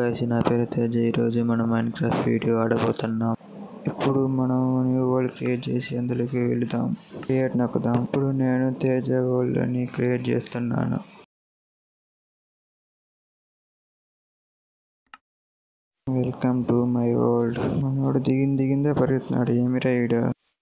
guys నా పేరు తేజ ఈరోజు మనం మైండ్ క్రాఫ్ట్ వీడియో ఆడబోతున్నాం ఇప్పుడు మనం న్యూ వరల్డ్ క్రియేట్ చేసి అందులోకి వెళుదాం క్రియేట్ నొక్కుదాం ఇప్పుడు నేను తేజ వరల్డ్ అని క్రియేట్ చేస్తున్నాను వెల్కమ్ టు మై వరల్డ్ మనోడు దిగింది దిగిందే పరిగెత్తున్నాడు ఏమి రైడ్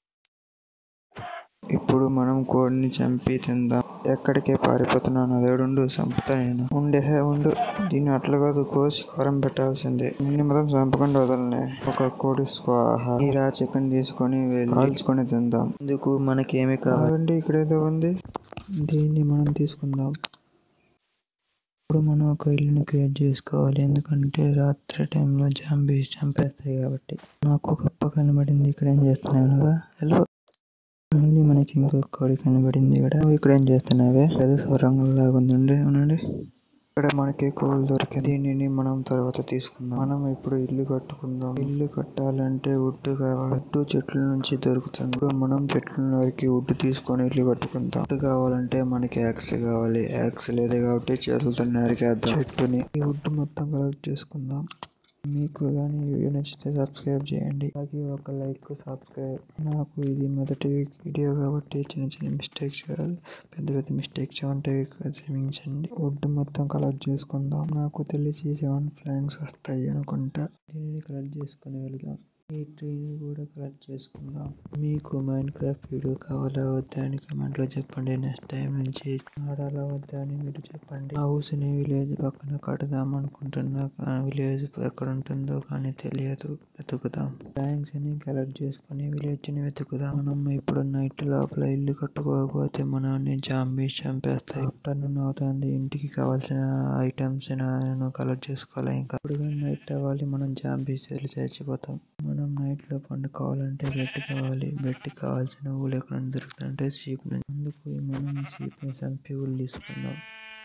ఇప్పుడు మనం కోడిని చంపి తిందాం ఎక్కడికే పారిపోతున్నాను అదేడుండు చంపుతా నేను ఉండే హే ఉండు దీన్ని అట్లా కాదు కోసి కారం పెట్టాల్సిందే నిన్ను మాత్రం చంపకుండా వదలనే ఒక కోడి స్వాహ ఈ రా చికెన్ తీసుకొని వెళ్ళి కాల్చుకొని తిందాం ఇందుకు మనకి ఏమి కావాలండి ఇక్కడ ఏదో ఉంది దీన్ని మనం తీసుకుందాం ఇప్పుడు మనం ఒక ఇల్లుని క్రియేట్ చేసుకోవాలి ఎందుకంటే రాత్రి టైంలో జాంబీస్ చంపేస్తాయి కాబట్టి నాకు ఒక కప్ప కనబడింది ఇక్కడ ఏం చేస్తున్నాను హలో మళ్ళీ మనకి ఇంకొక కోడి కనబడింది ఇక్కడ నువ్వు ఇక్కడ ఏం చేస్తున్నావే ఏదో సొరంగం లాగా ఉందండి అవునండి ఇక్కడ మనకి కోళ్ళు దొరికింది దీనిని మనం తర్వాత తీసుకుందాం మనం ఇప్పుడు ఇల్లు కట్టుకుందాం ఇల్లు కట్టాలంటే వుడ్ కావాలి వుడ్ చెట్ల నుంచి దొరుకుతుంది ఇప్పుడు మనం చెట్ల నరికి వుడ్ తీసుకొని ఇల్లు కట్టుకుందాం వుడ్ కావాలంటే మనకి యాక్స్ కావాలి యాక్స్ లేదు కాబట్టి చేతులతో నరికేద్దాం చెట్టుని ఈ వుడ్ మొత్తం కలెక్ట్ చేసుకుందాం మీకు కానీ ఈ వీడియో నచ్చితే సబ్స్క్రైబ్ చేయండి అలాగే ఒక లైక్ సబ్స్క్రైబ్ నాకు ఇది మొదటి వీడియో కాబట్టి చిన్న చిన్న మిస్టేక్స్ కాదు పెద్ద పెద్ద మిస్టేక్స్ ఉంటాయి క్షమించండి వుడ్ మొత్తం కలెక్ట్ చేసుకుందాం నాకు తెలిసి సెవెన్ ఫ్లాంక్స్ వస్తాయి అనుకుంటా దీనిని కలెక్ట్ చేసుకుని వెళ్దాం ఈ ట్రీని కూడా కలెక్ట్ చేసుకుందాం మీకు మైండ్ క్రాఫ్ట్ వీడియో కావాలా వద్దా అని comment లో చెప్పండి నెక్స్ట్ టైం నుంచి ఆడాలా వద్దా అని మీరు చెప్పండి హౌస్ ని విలేజ్ పక్కన కడదాం అనుకుంటున్నా విలేజ్ ఎక్కడ ఉంటుందో కానీ తెలియదు వెతుకుదాం థ్యాంక్స్ అని కలెక్ట్ చేసుకుని విలేజ్ ని వెతుకుదాం మనం ఇప్పుడు నైట్ లోపల ఇల్లు కట్టుకోకపోతే మనల్ని జాంబీస్ చంపేస్తాయి ఆఫ్టర్నూన్ అవుతుంది ఇంటికి కావాల్సిన ఐటమ్స్ నేను కలెక్ట్ చేసుకోవాలి ఇంకా ఇప్పుడు నైట్ అవ్వాలి మనం జాంబీస్ వెళ్ళి చచ్చిపోతాం మనం నైట్ లో పండుకోవాలంటే బెడ్ కావాలి బెడ్ కావాల్సిన ఊళ్ళు ఎక్కడ దొరుకుతుందంటే షీప్ నుంచి అందుకు మనం షీప్ ని చంపి ఊళ్ళు తీసుకుందాం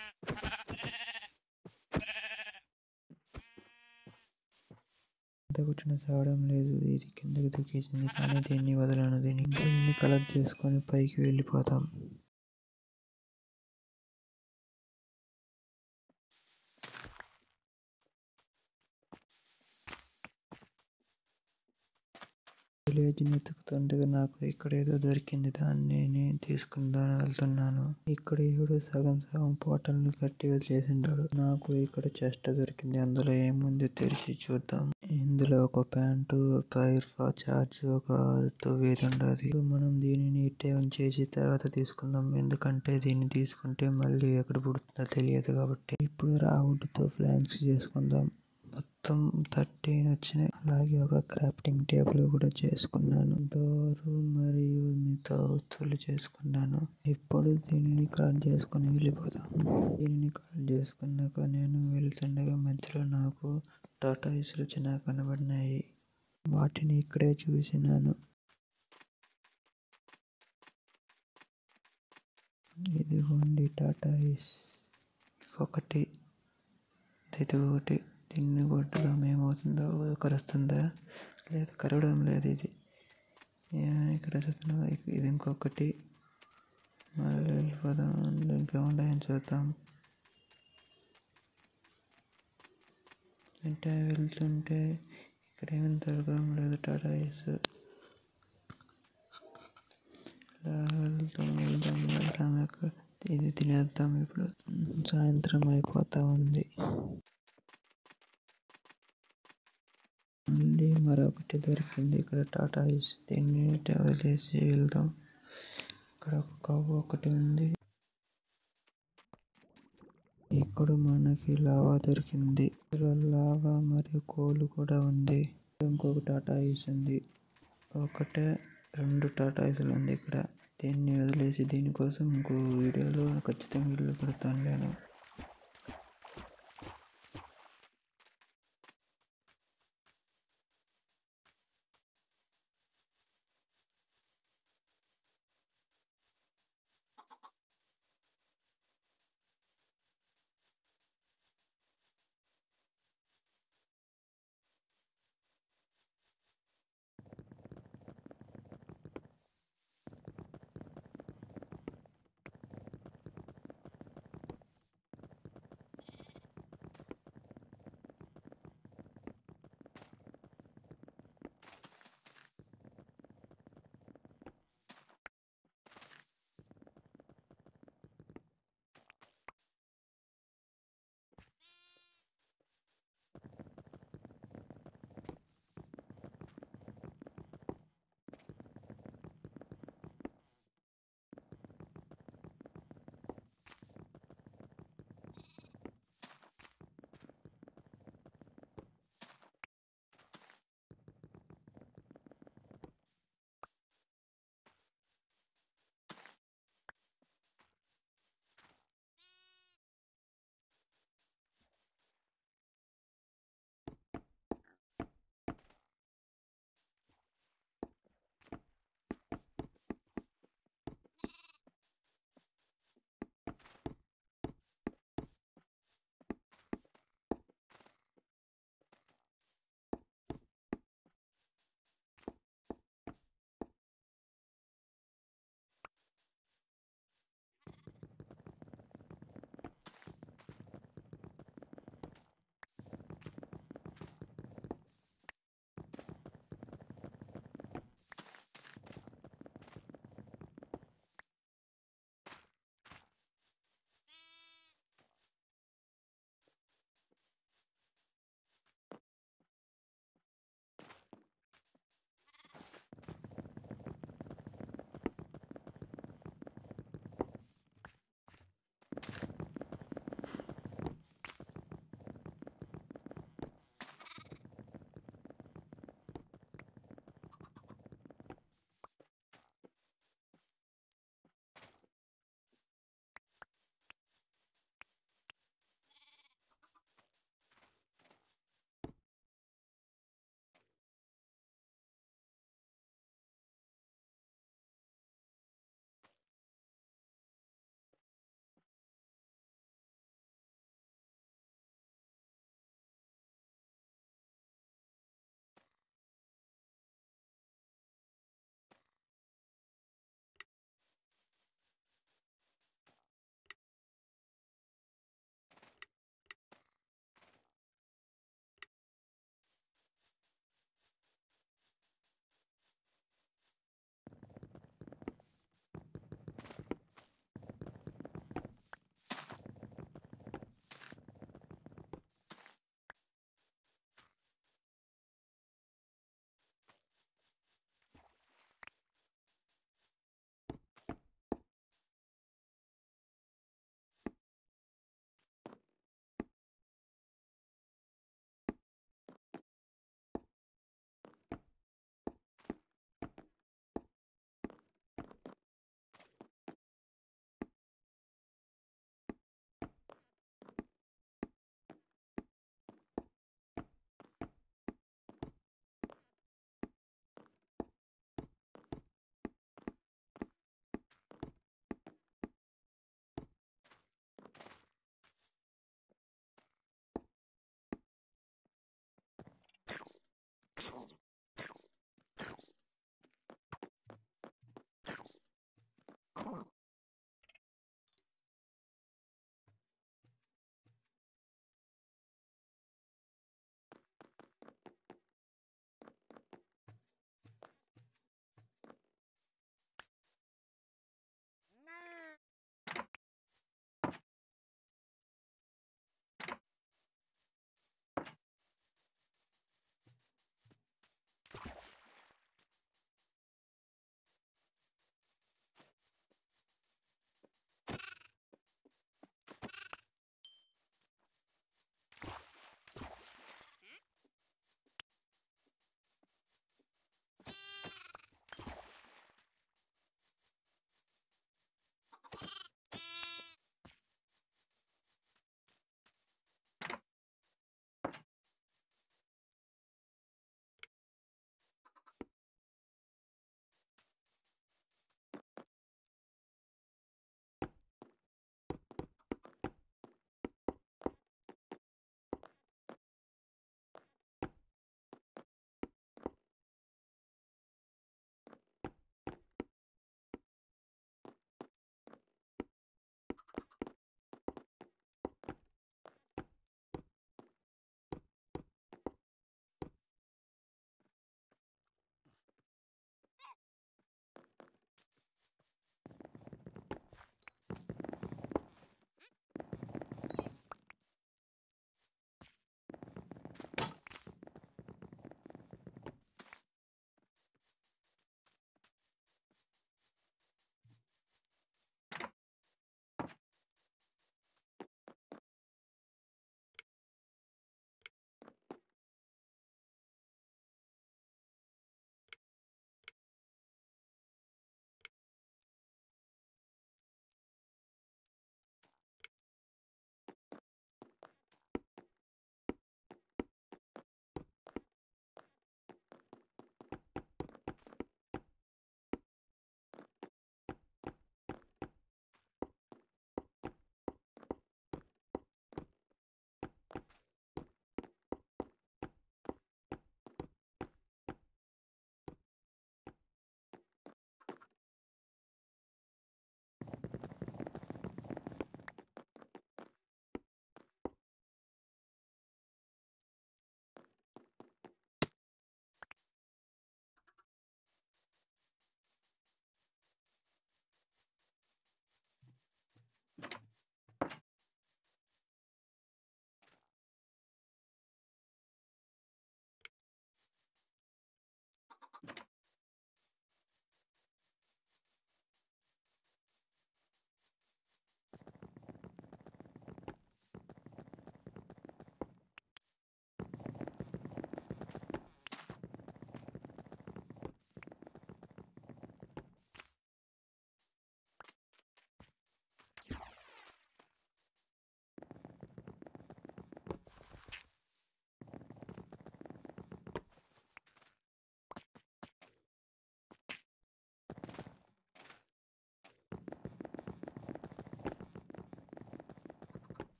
ఎంత కూర్చున్న సావడం లేదు ఇది కిందకి దూకేసింది కానీ దీన్ని వదలను దీన్ని దీన్ని కలెక్ట్ చేసుకొని పైకి వెళ్ళిపోతాం విలేజ్ ని వెతుకుతుండగా నాకు ఇక్కడ ఏదో దొరికింది దాన్ని నేను తీసుకుందాని వెళ్తున్నాను ఇక్కడ ఏడు సగం సగం పోటల్ని కట్టి వదిలేసిండాడు నాకు ఇక్కడ చెస్ట్ దొరికింది అందులో ఏముంది తెరిచి చూద్దాం ఇందులో ఒక ప్యాంటు ఫైర్ చార్జ్ ఒక తొవ్వేది ఉండదు మనం దీనిని ఇట్టే ఉంచేసి తర్వాత తీసుకుందాం ఎందుకంటే దీన్ని తీసుకుంటే మళ్ళీ ఎక్కడ పుడుతుందో తెలియదు కాబట్టి ఇప్పుడు రావుడ్తో ఫ్లాంక్స్ చేసుకుందాం మొత్తం థర్టీన్ వచ్చినాయి అలాగే ఒక క్రాఫ్టింగ్ టేబుల్ కూడా చేసుకున్నాను డోరు మరియు మిగతా వస్తువులు చేసుకున్నాను ఇప్పుడు దీనిని కట్ చేసుకుని వెళ్ళిపోతాం దీనిని కట్ చేసుకున్నాక నేను వెళ్తుండగా మధ్యలో నాకు టాటా ఇసులు చిన్న కనబడినాయి వాటిని ఇక్కడే చూసినాను ఇదిగోండి టాటా ఇస్ ఒకటి ఇది ఒకటి దీన్ని కొట్టడం ఏమవుతుందో కరుస్తుందా లేదు కరవడం లేదు ఇది ఇక్కడ చూస్తున్నా ఇది ఇంకొకటి మళ్ళీ వెళ్ళిపోదాం ఇంకేముంటాయని చూద్దాం అంటే వెళ్తుంటే ఇక్కడ ఏమి దొరకడం లేదు టాటా ఐస్ వెళ్తాం వెళ్దాం వెళ్దాం అక్కడ ఇది తినేద్దాం ఇప్పుడు సాయంత్రం అయిపోతా ఉంది మళ్ళీ మరొకటి దొరికింది ఇక్కడ టాటా ఇస్ దీన్ని వదిలేసి వెళ్దాం ఇక్కడ ఒక కవ్వు ఒకటి ఉంది ఇక్కడ మనకి లావా దొరికింది ఇక్కడ లావా మరియు కోలు కూడా ఉంది ఇంకొక టాటా ఐస్ ఉంది ఒకటే రెండు టాటా ఐస్లు ఉంది ఇక్కడ దీన్ని వదిలేసి దీనికోసం ఇంకో వీడియోలో ఖచ్చితంగా ఇల్లు పెడతాను నేను